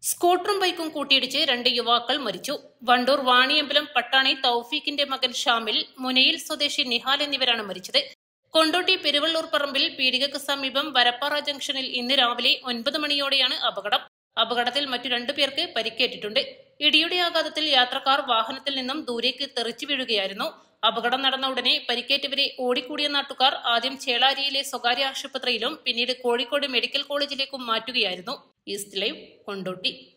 സ്കൂട്ടറും ബൈക്കും കൂട്ടിയിടിച്ച് രണ്ട് യുവാക്കൾ മരിച്ചു വണ്ടൂർ വാണിയമ്പലം പട്ടാണി തൌഫീഖിന്റെ മകൻ ഷാമിൽ മുനയിൽ സ്വദേശി നിഹാൽ എന്നിവരാണ് മരിച്ചത് കൊണ്ടോട്ടി പെരുവള്ളൂർ പറമ്പിൽ പീടികക്ക് സമീപം വരപ്പാറ ജംഗ്ഷനിൽ ഇന്ന് രാവിലെ ഒൻപത് മണിയോടെയാണ് അപകടം അപകടത്തിൽ മറ്റു രണ്ടു പേർക്ക് പരിക്കേറ്റിട്ടുണ്ട് ഇടിയുടെ ആഘാതത്തിൽ യാത്രക്കാർ വാഹനത്തിൽ നിന്നും ദൂരേക്ക് തെറിച്ചു വീഴുകയായിരുന്നു അപകടം നടന്ന ഉടനെ പരിക്കേറ്റവരെ ഓടിക്കൂടിയ നാട്ടുകാർ ആദ്യം ചേളാരിയിലെ സ്വകാര്യ ആശുപത്രിയിലും പിന്നീട് കോഴിക്കോട് മെഡിക്കൽ കോളേജിലേക്കും മാറ്റുകയായിരുന്നു ഈസ്റ്റ് ലൈവ് കൊണ്ടോട്ടി